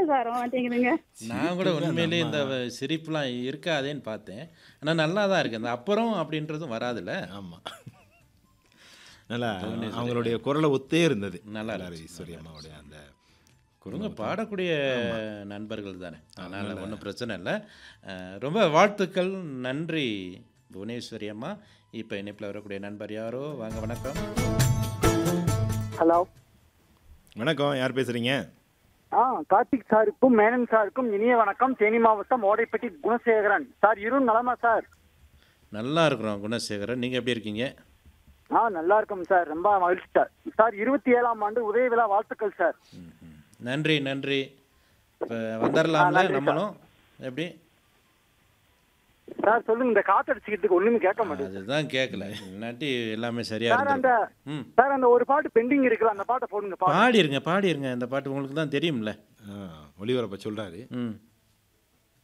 வர மாட்டேங்குதுங்க நான் கூட உண்மையிலேயே இந்த சிரிப்புலாம் இருக்காதேன்னு பார்த்தேன் ஆனால் நல்லா தான் இருக்கு அந்த அப்புறம் அப்படின்றதும் வராதுல்ல ஆமா நல்லா அவங்களுடைய குரலை ஒத்தே இருந்தது நல்லா நல்லா ஈஸ்வரி அம்மாவுடைய அந்த குறுங்க பாடக்கூடிய நண்பர்கள் தானே அதனால் ஒன்றும் பிரச்சனை இல்லை அஹ், ரொம்ப வாழ்த்துக்கள் நன்றி புவனேஸ்வரி அம்மா இப்போ இணைப்பில் வரக்கூடிய நண்பர் யாரோ வாங்க வணக்கம் ஹலோ வணக்கம் யார் பேசுறீங்க ஆ கார்த்திக் சாருக்கும் மேனன் சாருக்கும் இனிய வணக்கம் தேனி மாவட்டம் ஓடைப்பட்டி குணசேகரன் சார் இரு நலமா சார் நல்லா இருக்கிறோம் குணசேகரன் நீங்கள் எப்படி இருக்கீங்க ஆ நல்லா இருக்கும் சார் ரொம்ப மகிழ்ச்சி சார் சார் இருபத்தி ஏழாம் ஆண்டு உதய விழா வாழ்த்துக்கள் சார் ம், ம். நன்றி நன்றி இப்போ வந்துடலாம்ல நன்றி சார். நம்மளும் எப்படி சார் சொல்லுங்க இந்த காத்தடிச்சுக்கிறதுக்கு ஒண்ணுமே கேட்க மாட்டேங்குது அதுதான் கேட்கல இல்லாட்டி எல்லாமே சரியா சார் அந்த இருந்திருக்கும் ம் சார் அந்த ஒரு பாட்டு பெண்டிங் இருக்குல்ல அந்த பாட்டை போடுங்க பாட்டு பாடிருங்க பாடிருங்க இந்த பாட்டு உங்களுக்கு தான் தெரியும்ல ஆ, ஒளிபரப்ப சொல்றாரு ம்